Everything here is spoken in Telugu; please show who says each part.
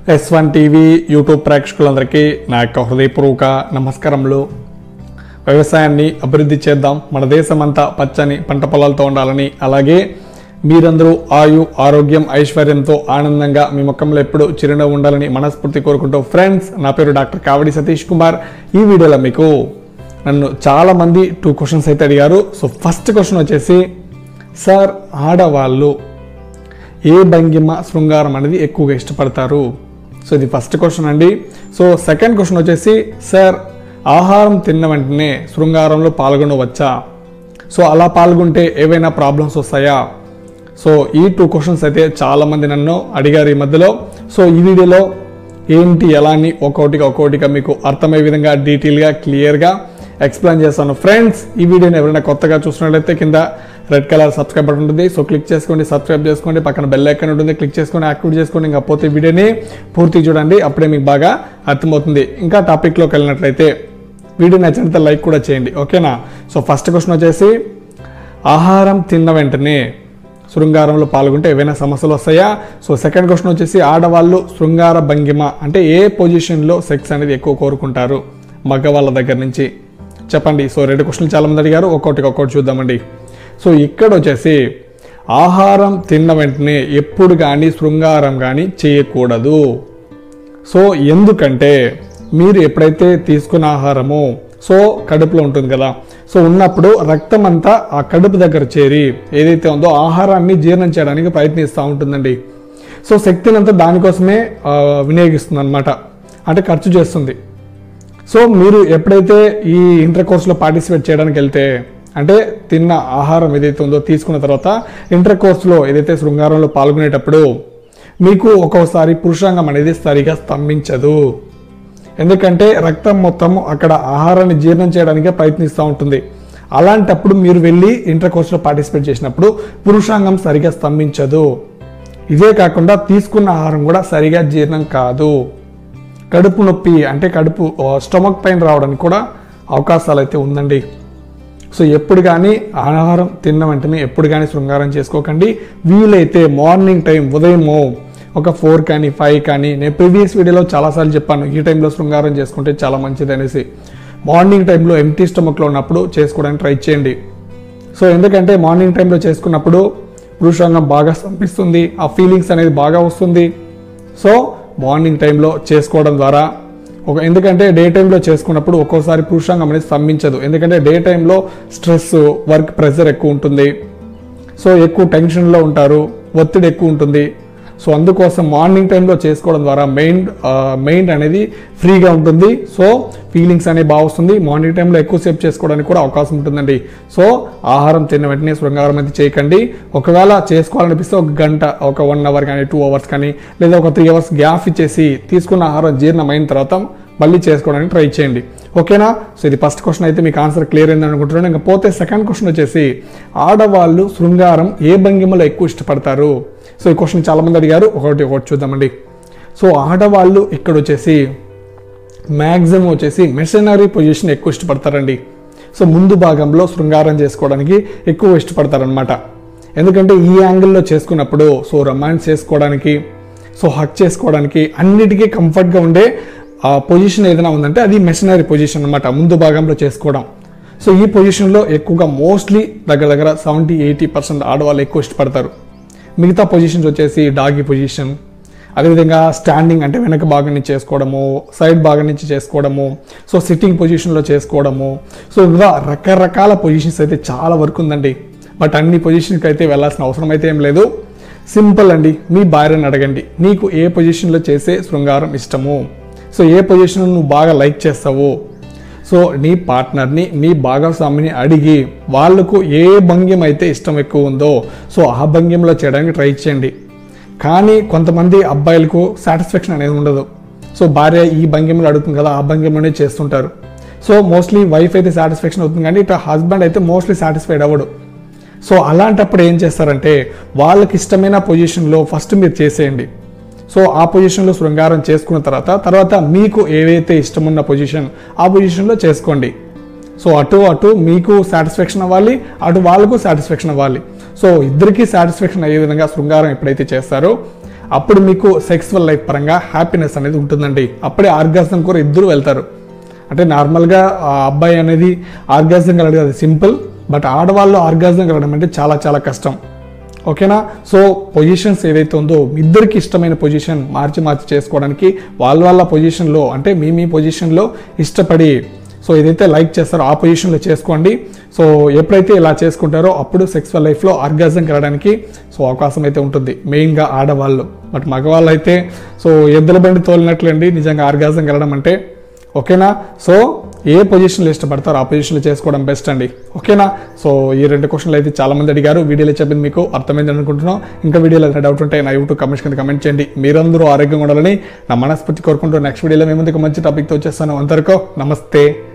Speaker 1: ఎస్ వన్ టీవీ యూట్యూబ్ ప్రేక్షకులందరికీ నా యొక్క హృదయపూర్వక నమస్కారములు వ్యవసాయాన్ని అభివృద్ధి చేద్దాం మన దేశమంతా పచ్చని పంట పొలాలతో ఉండాలని అలాగే మీరందరూ ఆయు ఆరోగ్యం ఐశ్వర్యంతో ఆనందంగా మీ ముఖంలో ఎప్పుడు చిరునవ్వు ఉండాలని మనస్ఫూర్తి కోరుకుంటూ ఫ్రెండ్స్ నా పేరు డాక్టర్ కావడి సతీష్ కుమార్ ఈ వీడియోలో మీకు నన్ను చాలా మంది టూ క్వశ్చన్స్ అయితే అడిగారు సో ఫస్ట్ క్వశ్చన్ వచ్చేసి సార్ ఆడవాళ్ళు ఏ భంగిమ శృంగారం అనేది ఎక్కువగా ఇష్టపడతారు సో ఇది ఫస్ట్ క్వశ్చన్ అండి సో సెకండ్ క్వశ్చన్ వచ్చేసి సార్ ఆహారం తిన్న వెంటనే శృంగారంలో పాల్గొనవచ్చా సో అలా పాల్గొంటే ఏవైనా ప్రాబ్లమ్స్ వస్తాయా సో ఈ టూ క్వశ్చన్స్ అయితే చాలామంది నన్ను అడిగారు ఈ మధ్యలో సో ఈ వీడియోలో ఏంటి ఎలా అని ఒక్కొక్కటిగా ఒక్కొక్కటిగా మీకు అర్థమయ్యే విధంగా డీటెయిల్గా క్లియర్గా ఎక్స్ప్లెయిన్ చేస్తాను ఫ్రెండ్స్ ఈ వీడియోని ఎవరైనా కొత్తగా చూసినట్లయితే కింద రెడ్ కలర్ సబ్స్క్రైబ్ బటన్ ఉంటుంది సో క్లిక్ చేసుకోండి సబ్స్క్రైబ్ చేసుకోండి పక్కన బెల్ ఐకాన్ ఉంటుంది క్లిక్ చేసుకొని యాక్టివేట్ చేసుకోండి ఇంకా పోతే వీడియోని పూర్తి చూడండి అప్పుడే మీకు బాగా అర్థమవుతుంది ఇంకా టాపిక్లోకి వెళ్ళినట్లయితే వీడియో నచ్చినట్లయితే లైక్ కూడా చేయండి ఓకేనా సో ఫస్ట్ క్వశ్చన్ వచ్చేసి ఆహారం తిన్న వెంటనే శృంగారంలో పాల్గొంటే ఏవైనా సమస్యలు వస్తాయా సో సెకండ్ క్వశ్చన్ వచ్చేసి ఆడవాళ్ళు శృంగార భంగిమ అంటే ఏ పొజిషన్లో సెక్స్ అనేది ఎక్కువ కోరుకుంటారు మగవాళ్ళ దగ్గర నుంచి చెప్పండి సో రెండు క్వశ్చన్లు చాలా మంది అడిగారు ఒక్కొక్కటి ఒక్కొక్కటి చూద్దామండి సో ఇక్కడ వచ్చేసి ఆహారం తిన్న వెంటనే ఎప్పుడు కానీ శృంగారం కానీ చేయకూడదు సో ఎందుకంటే మీరు ఎప్పుడైతే తీసుకున్న ఆహారము సో కడుపులో ఉంటుంది కదా సో ఉన్నప్పుడు రక్తం అంతా ఆ కడుపు దగ్గర చేరి ఏదైతే ఉందో ఆహారాన్ని జీర్ణం చేయడానికి ప్రయత్నిస్తూ ఉంటుందండి సో శక్తిని అంతా దానికోసమే ఆ, వినియోగిస్తుంది అనమాట అంటే ఖర్చు చేస్తుంది సో మీరు ఎప్పుడైతే ఈ ఇంటర్ కోర్స్లో పార్టిసిపేట్ చేయడానికి వెళ్తే అంటే తిన్న ఆహారం ఏదైతే ఉందో తీసుకున్న తర్వాత ఇంటర్ కోర్స్లో ఏదైతే శృంగారంలో పాల్గొనేటప్పుడు మీకు ఒక్కోసారి పురుషాంగం అనేది సరిగా స్తంభించదు ఎందుకంటే రక్తం మొత్తం అక్కడ ఆహారాన్ని జీర్ణం చేయడానికే ప్రయత్నిస్తూ ఉంటుంది అలాంటప్పుడు మీరు వెళ్ళి ఇంటర్ కోర్స్లో పార్టిసిపేట్ చేసినప్పుడు పురుషాంగం సరిగా స్తంభించదు ఇదే కాకుండా తీసుకున్న ఆహారం కూడా సరిగా జీర్ణం కాదు కడుపు నొప్పి అంటే కడుపు స్టమక్ పెయిన్ రావడానికి కూడా అవకాశాలు అయితే ఉందండి సో ఎప్పుడు కానీ ఆహారం తిన్న వెంటనే ఎప్పుడు కానీ శృంగారం చేసుకోకండి వీలైతే మార్నింగ్ టైం ఉదయము ఒక ఫోర్ కానీ ఫైవ్ కానీ నేను ప్రీవియస్ వీడియోలో చాలాసార్లు చెప్పాను ఈ టైంలో శృంగారం చేసుకుంటే చాలా మంచిది అనేసి మార్నింగ్ టైంలో ఎంటీ స్టమక్లో ఉన్నప్పుడు చేసుకోవడానికి ట్రై చేయండి సో ఎందుకంటే మార్నింగ్ టైంలో చేసుకున్నప్పుడు పురుషాంగం బాగా సంపిస్తుంది ఆ ఫీలింగ్స్ అనేది బాగా వస్తుంది సో మార్నింగ్ టైంలో చేసుకోవడం ద్వారా ఒక ఎందుకంటే డే టైంలో చేసుకున్నప్పుడు ఒక్కోసారి పురుషాంగం అనేది స్తంభించదు ఎందుకంటే డే టైంలో స్ట్రెస్ వర్క్ ప్రెషర్ ఎక్కువ ఉంటుంది సో ఎక్కువ టెన్షన్లో ఉంటారు ఒత్తిడి ఎక్కువ ఉంటుంది సో అందుకోసం మార్నింగ్ టైంలో చేసుకోవడం ద్వారా మెయిన్ మెయిన్ అనేది ఫ్రీగా ఉంటుంది సో ఫీలింగ్స్ అనేవి బాగా వస్తుంది మార్నింగ్ టైంలో ఎక్కువసేపు చేసుకోవడానికి కూడా అవకాశం ఉంటుందండి సో ఆహారం తిన్న వెంటనే శృంగారం అయితే చేయకండి ఒకవేళ చేసుకోవాలనిపిస్తే ఒక గంట ఒక వన్ అవర్ కానీ టూ అవర్స్ కానీ లేదా ఒక త్రీ అవర్స్ గ్యాప్ ఇచ్చేసి తీసుకున్న ఆహారం జీర్ణమైన తర్వాత మళ్ళీ చేసుకోవడానికి ట్రై చేయండి ఓకేనా సో ఇది ఫస్ట్ క్వశ్చన్ అయితే మీకు ఆన్సర్ క్లియర్ అయింది అనుకుంటున్నాను ఇంకా పోతే సెకండ్ క్వశ్చన్ వచ్చేసి ఆడవాళ్ళు శృంగారం ఏ భంగిమలో ఎక్కువ ఇష్టపడతారు సో ఈ క్వశ్చన్ చాలా మంది అడిగారు ఒకటి ఒకటి చూద్దామండి సో ఆడవాళ్ళు ఇక్కడ వచ్చేసి మ్యాక్సిమం వచ్చేసి మెషనరీ పొజిషన్ ఎక్కువ ఇష్టపడతారండి సో ముందు భాగంలో శృంగారం చేసుకోవడానికి ఎక్కువ ఇష్టపడతారనమాట ఎందుకంటే ఈ యాంగిల్లో చేసుకున్నప్పుడు సో రొమాన్స్ చేసుకోవడానికి సో హక్ చేసుకోవడానికి అన్నిటికీ కంఫర్ట్గా ఉండే ఆ పొజిషన్ ఏదైనా ఉందంటే అది మెషనరీ పొజిషన్ అనమాట ముందు భాగంలో చేసుకోవడం సో ఈ పొజిషన్లో ఎక్కువగా మోస్ట్లీ దగ్గర దగ్గర సెవెంటీ ఎయిటీ పర్సెంట్ ఆడవాళ్ళు ఎక్కువ ఇష్టపడతారు మిగతా పొజిషన్స్ వచ్చేసి డాగి పొజిషన్ అదేవిధంగా స్టాండింగ్ అంటే వెనక భాగం నుంచి చేసుకోవడము సైడ్ భాగం నుంచి చేసుకోవడము సో సిట్టింగ్ పొజిషన్లో చేసుకోవడము సో ఇలా రకరకాల పొజిషన్స్ అయితే చాలా వరకు ఉందండి బట్ అన్ని పొజిషన్కి అయితే వెళ్ళాల్సిన అవసరం అయితే ఏం లేదు సింపుల్ అండి మీ భార్యను అడగండి నీకు ఏ పొజిషన్లో చేసే శృంగారం ఇష్టము సో ఏ పొజిషన్ నువ్వు బాగా లైక్ చేస్తావు సో నీ పార్ట్నర్ని నీ భాగస్వామిని అడిగి వాళ్ళకు ఏ భంగ్యం అయితే ఇష్టం ఎక్కువ ఉందో సో ఆ భంగ్యంలో చేయడానికి ట్రై చేయండి కానీ కొంతమంది అబ్బాయిలకు సాటిస్ఫాక్షన్ అనేది ఉండదు సో భార్య ఈ భంగిమలో అడుగుతుంది కదా ఆ భంగిమలోనే చేస్తుంటారు సో మోస్ట్లీ వైఫ్ అయితే సాటిస్ఫాక్షన్ అవుతుంది కానీ ఇట్లా హస్బెండ్ అయితే మోస్ట్లీ సాటిస్ఫైడ్ అవ్వడు సో అలాంటప్పుడు ఏం చేస్తారంటే వాళ్ళకి ఇష్టమైన పొజిషన్లో ఫస్ట్ మీరు చేసేయండి సో ఆ పొజిషన్లో శృంగారం చేసుకున్న తర్వాత తర్వాత మీకు ఏవైతే ఇష్టమున్న పొజిషన్ ఆ పొజిషన్లో చేసుకోండి సో అటు అటు మీకు సాటిస్ఫాక్షన్ అవ్వాలి అటు వాళ్ళకు సాటిస్ఫాక్షన్ అవ్వాలి సో ఇద్దరికి సాటిస్ఫాక్షన్ అయ్యే విధంగా శృంగారం ఎప్పుడైతే చేస్తారో అప్పుడు మీకు సెక్స్వల్ లైఫ్ పరంగా హ్యాపీనెస్ అనేది ఉంటుందండి అప్పుడే ఆర్గాసం కూడా ఇద్దరు వెళ్తారు అంటే నార్మల్గా ఆ అబ్బాయి అనేది ఆర్గాజం కలగడం అది సింపుల్ బట్ ఆడవాళ్ళు ఆర్గాజం కలగడం అంటే చాలా చాలా కష్టం ఓకేనా సో పొజిషన్స్ ఏదైతే ఉందో మీ ఇద్దరికి ఇష్టమైన పొజిషన్ మార్చి మార్చి చేసుకోవడానికి వాళ్ళ వాళ్ళ పొజిషన్లో అంటే మీ మీ పొజిషన్లో ఇష్టపడి సో ఏదైతే లైక్ చేస్తారో ఆ పొజిషన్లో చేసుకోండి సో ఎప్పుడైతే ఇలా చేసుకుంటారో అప్పుడు సెక్స్వల్ లైఫ్లో ఆర్గాజం కలగడానికి సో అవకాశం అయితే ఉంటుంది మెయిన్గా ఆడవాళ్ళు బట్ మగవాళ్ళు అయితే సో ఎద్దుల బండి తోలినట్లండి నిజంగా ఆర్గాజం కలగడం అంటే ఓకేనా సో ఏ పొజిషన్లో ఇష్టపడతారో ఆ పొజిషన్లో చేసుకోవడం బెస్ట్ అండి ఓకేనా సో ఈ రెండు క్వశ్చన్లు అయితే చాలా మంది అడిగారు వీడియోలో చెప్పింది మీకు అర్థమైంది అనుకుంటున్నాం ఇంకా వీడియోలో ఏదైనా డౌట్ ఉంటే నా యూట్యూబ్ కమెంట్స్ కింద కమెంట్ చేయండి మీరందరూ ఆరోగ్యంగా ఉండాలని నా మనస్ఫూర్తి కోరుకుంటూ నెక్స్ట్ వీడియోలో మేము ముందుకు మంచి టాపిక్తో వచ్చేస్తాను అంతవరకు నమస్తే